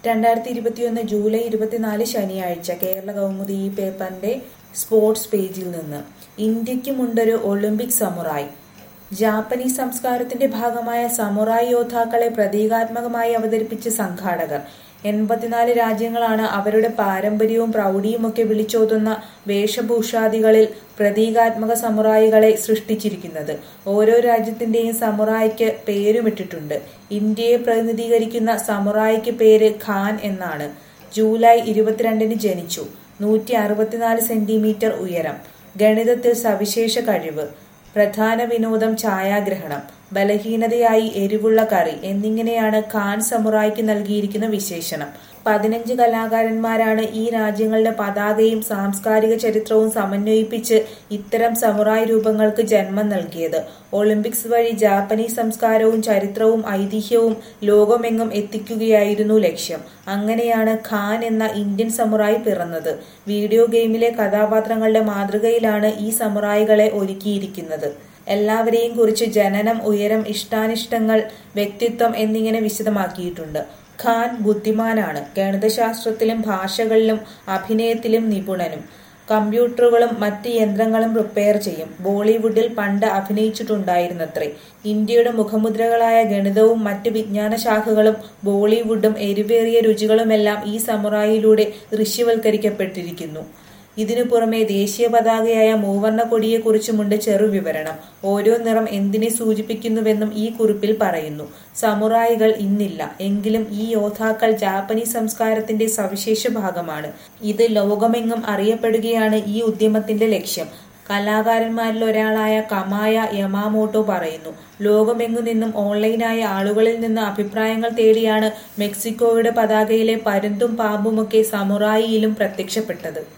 രണ്ടായിരത്തി ഇരുപത്തിയൊന്ന് ജൂലൈ ഇരുപത്തിനാല് ശനിയാഴ്ച കേരള കൗമുദി ഈ പേപ്പറിന്റെ സ്പോർട്സ് പേജിൽ നിന്ന് ഇന്ത്യക്കുമുണ്ടൊരു ഒളിമ്പിക് സമുറായ് ജാപ്പനീസ് സംസ്കാരത്തിന്റെ ഭാഗമായ സമുറായ് യോദ്ധാക്കളെ പ്രതീകാത്മകമായി അവതരിപ്പിച്ച സംഘാടകർ എൺപത്തിനാല് രാജ്യങ്ങളാണ് അവരുടെ പാരമ്പര്യവും പ്രൗഢിയുമൊക്കെ വിളിച്ചോതുന്ന വേഷഭൂഷാദികളിൽ പ്രതീകാത്മക സമുറായികളെ സൃഷ്ടിച്ചിരിക്കുന്നത് ഓരോ രാജ്യത്തിന്റെയും സമുറായിക്ക് പേരുമിട്ടിട്ടുണ്ട് ഇന്ത്യയെ പ്രതിനിധീകരിക്കുന്ന സമുറായിക്ക് പേര് ഖാൻ എന്നാണ് ജൂലൈ ഇരുപത്തിരണ്ടിന് ജനിച്ചു നൂറ്റി അറുപത്തിനാല് സെന്റിമീറ്റർ ഉയരം ഗണിതത്തിൽ സവിശേഷ കഴിവ് പ്രധാന വിനോദം ഛായാഗ്രഹണം ബലഹീനതയായി എരിവുള്ള കറി എന്നിങ്ങനെയാണ് ഖാൻ സമുറായിക്ക് നൽകിയിരിക്കുന്ന വിശേഷണം പതിനഞ്ച് കലാകാരന്മാരാണ് ഈ രാജ്യങ്ങളുടെ പതാകയും സാംസ്കാരിക ചരിത്രവും സമന്വയിപ്പിച്ച് ഇത്തരം സമുറായ് രൂപങ്ങൾക്ക് ജന്മം നൽകിയത് ഒളിമ്പിക്സ് വഴി ജാപ്പനീസ് സംസ്കാരവും ചരിത്രവും ഐതിഹ്യവും ലോകമെങ്ങും എത്തിക്കുകയായിരുന്നു ലക്ഷ്യം അങ്ങനെയാണ് ഖാൻ എന്ന ഇന്ത്യൻ സമുറായി പിറന്നത് വീഡിയോ ഗെയിമിലെ കഥാപാത്രങ്ങളുടെ മാതൃകയിലാണ് ഈ സമുറായികളെ ഒരുക്കിയിരിക്കുന്നത് എല്ലാവരെയും കുറിച്ച് ജനനം ഉയരം ഇഷ്ടാനിഷ്ടങ്ങൾ വ്യക്തിത്വം എന്നിങ്ങനെ വിശദമാക്കിയിട്ടുണ്ട് ഖാൻ ബുദ്ധിമാനാണ് ഗണിതശാസ്ത്രത്തിലും ഭാഷകളിലും അഭിനയത്തിലും നിപുണനും കമ്പ്യൂട്ടറുകളും മറ്റ് യന്ത്രങ്ങളും റിപ്പയർ ചെയ്യും ബോളിവുഡിൽ പണ്ട് അഭിനയിച്ചിട്ടുണ്ടായിരുന്നത്രേ ഇന്ത്യയുടെ മുഖമുദ്രകളായ ഗണിതവും മറ്റ് വിജ്ഞാന ശാഖകളും ബോളിവുഡും എരിവേറിയ രുചികളുമെല്ലാം ഈ സമുറായിലൂടെ ദൃശ്യവൽക്കരിക്കപ്പെട്ടിരിക്കുന്നു ഇതിനു പുറമെ ദേശീയ പതാകയായ മൂവർണ്ണ കൊടിയെക്കുറിച്ചുമുണ്ട് ചെറുവിവരണം ഓരോ നിറം എന്തിനെ സൂചിപ്പിക്കുന്നുവെന്നും ഈ കുറിപ്പിൽ പറയുന്നു സമുറായികൾ ഇന്നില്ല എങ്കിലും ഈ യോദ്ധാക്കൾ ജാപ്പനീസ് സംസ്കാരത്തിന്റെ സവിശേഷ ഭാഗമാണ് ഇത് ലോകമെങ്ങും അറിയപ്പെടുകയാണ് ഈ ഉദ്യമത്തിന്റെ ലക്ഷ്യം കലാകാരന്മാരിൽ ഒരാളായ കമായ യമാമോട്ടോ പറയുന്നു ലോകമെങ്ങു നിന്നും ഓൺലൈനായ ആളുകളിൽ നിന്ന് അഭിപ്രായങ്ങൾ തേടിയാണ് മെക്സിക്കോയുടെ പതാകയിലെ പരുന്തും പാമ്പുമൊക്കെ സമുറായിയിലും പ്രത്യക്ഷപ്പെട്ടത്